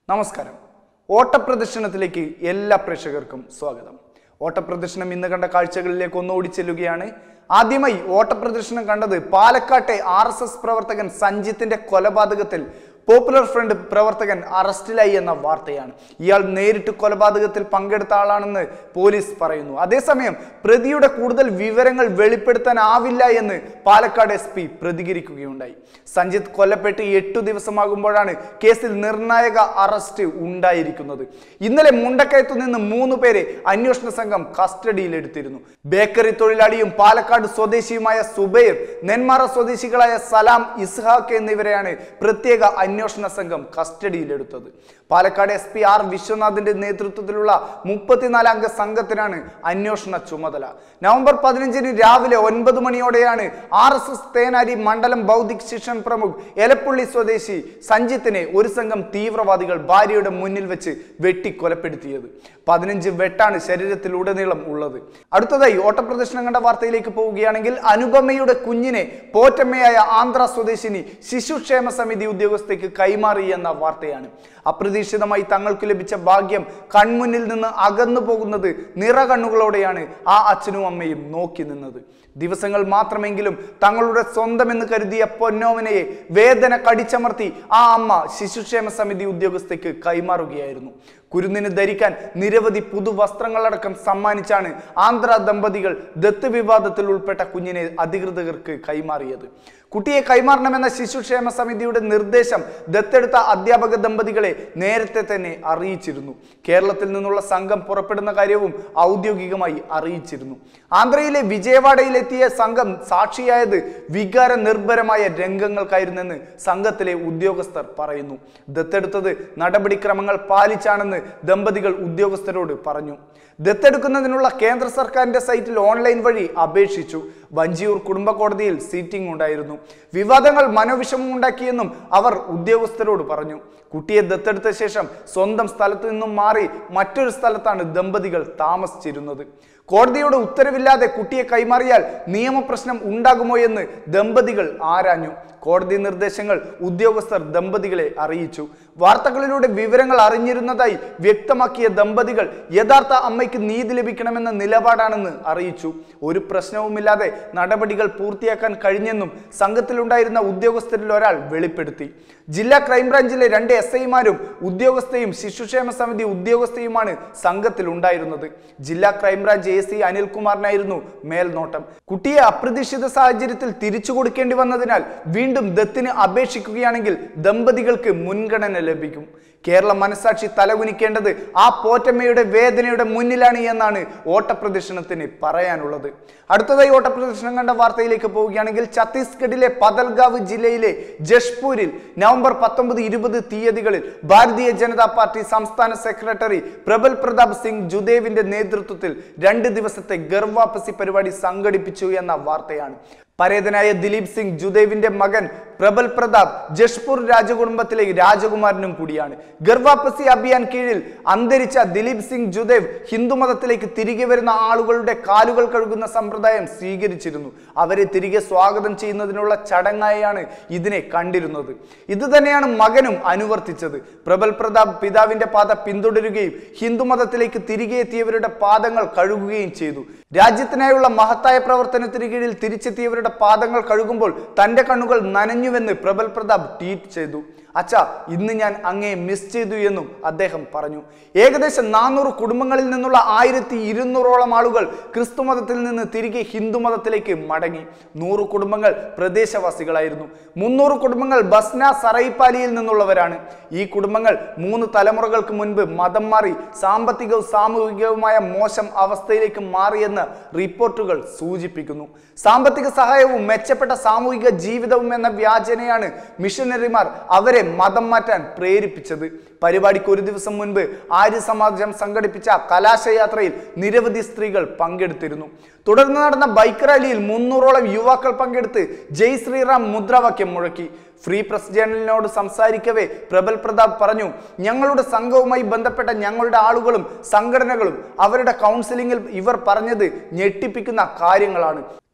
നമസ്കാരം ഓട്ടപ്രദർശനത്തിലേക്ക് എല്ലാ പ്രേക്ഷകർക്കും സ്വാഗതം ഓട്ടപ്രദർശനം ഇന്ന് കണ്ട കാഴ്ചകളിലേക്ക് ഒന്ന് ഓടിച്ചെല്ലുകയാണ് ആദ്യമായി ഓട്ടപ്രദർശനം കണ്ടത് പാലക്കാട്ടെ ആർ എസ് എസ് പ്രവർത്തകൻ സഞ്ജിത്തിന്റെ കൊലപാതകത്തിൽ പോപ്പുലർ ഫ്രണ്ട് പ്രവർത്തകൻ അറസ്റ്റിലായി എന്ന വാർത്തയാണ് ഇയാൾ നേരിട്ട് കൊലപാതകത്തിൽ പങ്കെടുത്ത ആളാണെന്ന് പോലീസ് പറയുന്നു അതേസമയം പ്രതിയുടെ കൂടുതൽ വിവരങ്ങൾ വെളിപ്പെടുത്താനാവില്ല എന്ന് പാലക്കാട് എസ് പി പ്രതികരിക്കുകയുണ്ടായി സഞ്ജിത്ത് കൊല്ലപ്പെട്ട് എട്ടു ദിവസമാകുമ്പോഴാണ് കേസിൽ നിർണായക അറസ്റ്റ് ഉണ്ടായിരിക്കുന്നത് ഇന്നലെ മുണ്ടക്കയത്തു നിന്ന് മൂന്ന് പേരെ അന്വേഷണ സംഘം കസ്റ്റഡിയിലെടുത്തിരുന്നു ബേക്കറി തൊഴിലാളിയും പാലക്കാട് സ്വദേശിയുമായ സുബൈർ നെന്മാറ സ്വദേശികളായ സലാം ഇസ്ഹാഖ് എന്നിവരെയാണ് പ്രത്യേക അന്വേഷണ സംഘം കസ്റ്റഡിയിലെടുത്തത് പാലക്കാട് എസ് പി ആർ വിശ്വനാഥിന്റെ നേതൃത്വത്തിലുള്ള മുപ്പത്തിനാല് അംഗ സംഘത്തിനാണ് അന്വേഷണ ചുമതല നവംബർ പതിനഞ്ചിന് രാവിലെ ഒൻപത് മണിയോടെയാണ് ആർ എസ് എസ് തേനാരി മണ്ഡലം ബൗദ്ധിക് ശിക്ഷൺ പ്രമുഖ് എലപ്പുള്ളി സ്വദേശി സഞ്ജിത്തിനെ ഒരു സംഘം തീവ്രവാദികൾ ഭാര്യയുടെ മുന്നിൽ വെച്ച് വെട്ടി കൊലപ്പെടുത്തിയത് പതിനഞ്ച് വെട്ടാണ് ശരീരത്തിലുടനീളം ഉള്ളത് അടുത്തതായി ഓട്ടപ്രദർശനം കണ്ട വാർത്തയിലേക്ക് പോവുകയാണെങ്കിൽ അനുപമയുടെ കുഞ്ഞിനെ പോറ്റമ്മയായ ആന്ധ്ര സ്വദേശിനി ശിശുക്ഷേമ സമിതി ഉദ്യോഗസ്ഥയ്ക്ക് കൈമാറി എന്ന വാർത്തയാണ് അപ്രതീക്ഷിതമായി തങ്ങൾക്ക് ലഭിച്ച ഭാഗ്യം കൺമുന്നിൽ നിന്ന് അകന്നു പോകുന്നത് നിറകണ്ണുകളോടെയാണ് ആ അച്ഛനും അമ്മയും നോക്കി നിന്നത് ദിവസങ്ങൾ മാത്രമെങ്കിലും തങ്ങളുടെ സ്വന്തമെന്ന് കരുതിയ പൊന്നോമനയെ വേദന കടിച്ചമർത്തി ആ അമ്മ ശിശുക്ഷേമ സമിതി ഉദ്യോഗസ്ഥയ്ക്ക് കൈമാറുകയായിരുന്നു കുരുന്നിന് ധരിക്കാൻ നിരവധി പുതുവസ്ത്രങ്ങളടക്കം സമ്മാനിച്ചാണ് ആന്ധ്ര ദമ്പതികൾ ദത്ത് വിവാദത്തിൽ ഉൾപ്പെട്ട കുഞ്ഞിനെ അധികൃതർക്ക് കൈമാറിയത് കുട്ടിയെ കൈമാറണമെന്ന ശിശുക്ഷേമ സമിതിയുടെ നിർദ്ദേശം ദത്തെടുത്ത അധ്യാപക ദമ്പതികളെ നേരത്തെ തന്നെ അറിയിച്ചിരുന്നു കേരളത്തിൽ നിന്നുള്ള സംഘം പുറപ്പെടുന്ന കാര്യവും ഔദ്യോഗികമായി അറിയിച്ചിരുന്നു ആന്ധ്രയിലെ വിജയവാഡയിലെത്തിയ സംഘം സാക്ഷിയായത് വികാര നിർഭരമായ രംഗങ്ങൾക്കായിരുന്നെന്ന് സംഘത്തിലെ ഉദ്യോഗസ്ഥർ പറയുന്നു ദത്തെടുത്തത് നടപടിക്രമങ്ങൾ പാലിച്ചാണെന്ന് ദമ്പതികൾ ഉദ്യോഗസ്ഥരോട് പറഞ്ഞു ദത്തെടുക്കുന്നതിനുള്ള കേന്ദ്ര സർക്കാരിന്റെ സൈറ്റിൽ ഓൺലൈൻ വഴി അപേക്ഷിച്ചു വഞ്ചിയൂർ കുടുംബ കോടതിയിൽ സീറ്റിംഗ് ഉണ്ടായിരുന്നു വിവാദങ്ങൾ മനോവിഷമം ഉണ്ടാക്കിയെന്നും അവർ ഉദ്യോഗസ്ഥരോട് പറഞ്ഞു കുട്ടിയെ ദത്തെടുത്ത ശേഷം സ്വന്തം സ്ഥലത്തു നിന്നും മാറി മറ്റൊരു സ്ഥലത്താണ് ദമ്പതികൾ താമസിച്ചിരുന്നത് കോടതിയുടെ ഉത്തരവില്ലാതെ കുട്ടിയെ കൈമാറിയാൽ നിയമപ്രശ്നം ഉണ്ടാകുമോ എന്ന് ദമ്പതികൾ ആരാഞ്ഞു കോടതി നിർദ്ദേശങ്ങൾ ഉദ്യോഗസ്ഥർ ദമ്പതികളെ അറിയിച്ചു വാർത്തകളിലൂടെ വിവരങ്ങൾ അറിഞ്ഞിരുന്നതായി വ്യക്തമാക്കിയ ദമ്പതികൾ യഥാർത്ഥ അമ്മയ്ക്ക് നീതി ലഭിക്കണമെന്ന നിലപാടാണെന്ന് അറിയിച്ചു ഒരു പ്രശ്നവുമില്ലാതെ നടപടികൾ പൂർത്തിയാക്കാൻ കഴിഞ്ഞെന്നും സംഘത്തിലുണ്ടായിരുന്ന ഉദ്യോഗസ്ഥരിൽ ഒരാൾ വെളിപ്പെടുത്തി ജില്ലാ ക്രൈംബ്രാഞ്ചിലെ രണ്ട് എസ് ഐമാരും ഉദ്യോഗസ്ഥയും ശിശുക്ഷേമ സമിതി ഉദ്യോഗസ്ഥയുമാണ് സംഘത്തിൽ ഉണ്ടായിരുന്നത് ജില്ലാ ക്രൈംബ്രാഞ്ച് എ സി അനിൽകുമാറിനായിരുന്നു മേൽനോട്ടം കുട്ടിയെ അപ്രതീക്ഷിത സാഹചര്യത്തിൽ തിരിച്ചു കൊടുക്കേണ്ടി വന്നതിനാൽ വീണ്ടും ദത്തിന് അപേക്ഷിക്കുകയാണെങ്കിൽ ദമ്പതികൾക്ക് മുൻഗണന ലഭിക്കും കേരള മനസാക്ഷി തലകുനിക്കേണ്ടത് ആ പോറ്റമ്മയുടെ വേദനയുടെ മുന്നിലാണ് എന്നാണ് ഓട്ടപ്രദർശനത്തിന് പറയാനുള്ളത് അടുത്തതായി ഓട്ടപ്രദർശനം കണ്ട വാർത്തയിലേക്ക് പോവുകയാണെങ്കിൽ ഛത്തീസ്ഗഡിലെ പതൽഗാവ് ജില്ലയിലെ ജഷ്പൂരിൽ നവംബർ പത്തൊമ്പത് ഇരുപത് തീയതികളിൽ ഭാരതീയ ജനതാ പാർട്ടി സംസ്ഥാന സെക്രട്ടറി പ്രബൽ പ്രതാപ് സിംഗ് ജുദേവിന്റെ നേതൃത്വത്തിൽ രണ്ട് ദിവസത്തെ ഗർവാപ്പസി പരിപാടി സംഘടിപ്പിച്ചു എന്ന വാർത്തയാണ് പരേതനായ ദിലീപ് സിംഗ് ജുദേവിന്റെ മകൻ പ്രബൽ പ്രതാപ് ജഷ്പൂർ രാജകുടുംബത്തിലെ രാജകുമാരനും കൂടിയാണ് ഗർവാപ്പസി അഭിയാൻ കീഴിൽ അന്തരിച്ച ദിലീപ് സിംഗ് ജുദേവ് ഹിന്ദുമതത്തിലേക്ക് തിരികെ വരുന്ന ആളുകളുടെ കാലുകൾ കഴുകുന്ന സമ്പ്രദായം സ്വീകരിച്ചിരുന്നു അവരെ തിരികെ സ്വാഗതം ചെയ്യുന്നതിനുള്ള ചടങ്ങായാണ് ഇതിനെ കണ്ടിരുന്നത് ഇത് തന്നെയാണ് മകനും അനുവർത്തിച്ചത് പ്രബൽ പ്രതാപ് പിതാവിന്റെ പാത പിന്തുടരുകയും ഹിന്ദുമതത്തിലേക്ക് തിരികെ എത്തിയവരുടെ പാദങ്ങൾ കഴുകുകയും ചെയ്തു രാജ്യത്തിനായുള്ള മഹത്തായ പ്രവർത്തനത്തിന് കീഴിൽ തിരിച്ചെത്തിയവരുടെ പാദങ്ങൾ കഴുകുമ്പോൾ തന്റെ കണ്ണുകൾ നനഞ്ഞുവെന്ന് പ്രബൽ പ്രതാപ് ട്വീറ്റ് ചെയ്തു അച്ഛ ഇന്ന് ഞാൻ അങ്ങേ മിസ് ചെയ്തു എന്നും അദ്ദേഹം പറഞ്ഞു ഏകദേശം നാനൂറ് കുടുംബങ്ങളിൽ നിന്നുള്ള ആയിരത്തി ഇരുന്നൂറോളം ആളുകൾ ക്രിസ്തു മതത്തിൽ നിന്ന് തിരികെ ഹിന്ദു മതത്തിലേക്ക് മടങ്ങി നൂറ് കുടുംബങ്ങൾ പ്രദേശവാസികളായിരുന്നു മുന്നൂറ് കുടുംബങ്ങൾ ബസ്ന സറൈപ്പാലിയിൽ നിന്നുള്ളവരാണ് ഈ കുടുംബങ്ങൾ മൂന്ന് തലമുറകൾക്ക് മുൻപ് മതം മാറി സാമ്പത്തികവും സാമൂഹികവുമായ മോശം അവസ്ഥയിലേക്ക് മാറിയെന്ന് റിപ്പോർട്ടുകൾ സൂചിപ്പിക്കുന്നു സാമ്പത്തിക സഹായവും മെച്ചപ്പെട്ട സാമൂഹിക ജീവിതവും എന്ന വ്യാജനയാണ് മിഷനറിമാർ അവരെ മതം മാറ്റാൻ പ്രേരിപ്പിച്ചത് പരിപാടിക്ക് ഒരു ദിവസം മുൻപ് ആര്യ സമാജം സംഘടിപ്പിച്ച കലാശയാത്രയിൽ നിരവധി സ്ത്രീകൾ പങ്കെടുത്തിരുന്നു തുടർന്ന് നടന്ന ബൈക്ക് റാലിയിൽ മുന്നൂറോളം യുവാക്കൾ പങ്കെടുത്ത് ജയ് ശ്രീറാം മുദ്രാവാക്യം മുഴക്കി ഫ്രീ പ്രസ് ജേണലിനോട് സംസാരിക്കവേ പ്രബൽ പ്രതാപ് പറഞ്ഞു ഞങ്ങളുടെ സംഘവുമായി ബന്ധപ്പെട്ട ഞങ്ങളുടെ ആളുകളും സംഘടനകളും അവരുടെ കൗൺസിലിംഗിൽ ഇവർ പറഞ്ഞത് ഞെട്ടിപ്പിക്കുന്ന കാര്യങ്ങളാണ്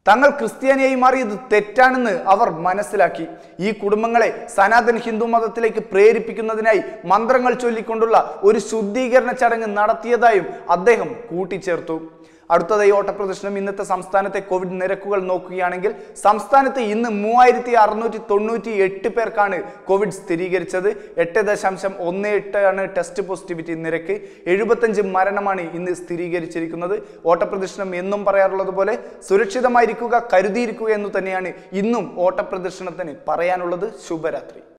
തങ്ങൾ ക്രിസ്ത്യാനിയായി മാറിയത് തെറ്റാണെന്ന് അവർ മനസ്സിലാക്കി ഈ കുടുംബങ്ങളെ സനാതൻ ഹിന്ദു മതത്തിലേക്ക് പ്രേരിപ്പിക്കുന്നതിനായി മന്ത്രങ്ങൾ ചൊല്ലിക്കൊണ്ടുള്ള ഒരു ശുദ്ധീകരണ ചടങ്ങ് നടത്തിയതായും അദ്ദേഹം കൂട്ടിച്ചേർത്തു അടുത്തതായി ഓട്ടപ്രദർശനം ഇന്നത്തെ സംസ്ഥാനത്തെ കോവിഡ് നിരക്കുകൾ നോക്കുകയാണെങ്കിൽ സംസ്ഥാനത്ത് ഇന്ന് മൂവായിരത്തി അറുന്നൂറ്റി തൊണ്ണൂറ്റി എട്ട് പേർക്കാണ് കോവിഡ് സ്ഥിരീകരിച്ചത് എട്ട് ദശാംശം ഒന്ന് എട്ട് ആണ് ടെസ്റ്റ് പോസിറ്റിവിറ്റി നിരക്ക് എഴുപത്തഞ്ച് മരണമാണ് ഇന്ന് സ്ഥിരീകരിച്ചിരിക്കുന്നത് ഓട്ടപ്രദർശനം എന്നും പറയാറുള്ളത് പോലെ സുരക്ഷിതമായിരിക്കുക കരുതിയിരിക്കുക എന്ന് തന്നെയാണ് ഇന്നും ഓട്ടപ്രദർശനത്തിന് പറയാനുള്ളത് ശുഭരാത്രി